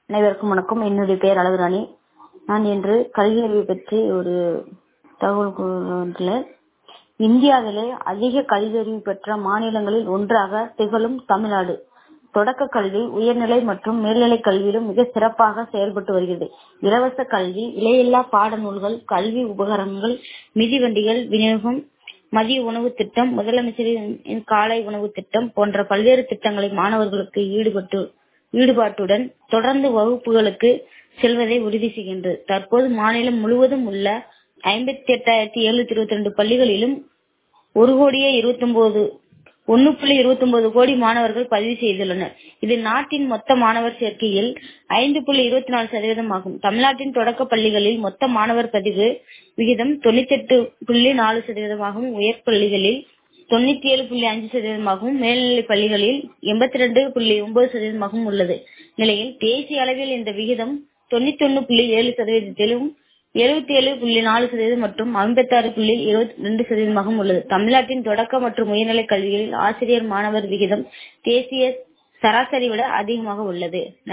அனைவருக்கும் வணக்கம் என்னுடைய பெயர் அழகுராணி நான் இன்று கல்வி அறிவு பற்றி ஒரு தகவல் கூறுகின்றேன் இந்தியாவிலே அதிக கல்வியறிவு பெற்ற மாநிலங்களில் ஒன்றாக திகழும் தமிழ்நாடு தொடக்க கல்வி உயர்நிலை மற்றும் மேல்நிலை கல்வியிலும் மிக சிறப்பாக செயல்பட்டு வருகிறது இலவச கல்வி விலையில்லா பாடநூல்கள் கல்வி உபகரணங்கள் மிதிவண்டிகள் விநியோகம் மதிய உணவு திட்டம் முதலமைச்சரின் காலை உணவு திட்டம் போன்ற பல்வேறு திட்டங்களை மாணவர்களுக்கு ஈடுபட்டு ஈடுபாட்டுடன் தொடர்ந்து வகுப்புகளுக்கு செல்வதை உறுதி செய்கின்றது தற்போது மாநிலம் முழுவதும் உள்ள ஐம்பத்தி எட்டாயிரத்தி எழுநூத்தி இருபத்தி ரெண்டு பள்ளிகளிலும் ஒரு கோடியே இருபத்தி ஒன்பது ஒன்னு புள்ளி இருபத்தி ஒன்பது கோடி மாணவர்கள் பதிவு செய்துள்ளனர் இது நாட்டின் மொத்த மாணவர் சேர்க்கையில் ஐந்து புள்ளி இருபத்தி நாலு சதவீதம் ஆகும் தமிழ்நாட்டின் தொடக்க பள்ளிகளில் மொத்த மாணவர் பதிவு விகிதம் தொண்ணூத்தி எட்டு புள்ளி நாலு சதவீதமாகவும் உயர் பள்ளிகளில் தொண்ணூத்தி ஏழு புள்ளி அஞ்சு சதவீதமாகவும் மேல்நிலை பள்ளிகளில் எண்பத்தி ரெண்டு புள்ளி ஒன்பது சதவீதமாகவும் உள்ளது நிலையில் தேசிய அளவில் இந்த விகிதம் தொண்ணூத்தி ஒன்னு புள்ளி ஏழு சதவீதத்திலும் எழுபத்தி ஏழு புள்ளி நாலு சதவீதம் மற்றும் ஐம்பத்தி ஆறு புள்ளி இருபத்தி ரெண்டு சதவீதமாகவும் உள்ளது தமிழ்நாட்டின் தொடக்க மற்றும் உயர்நிலை கல்விகளில் ஆசிரியர் மாணவர் விகிதம் தேசிய சராசரி விட அதிகமாக உள்ளது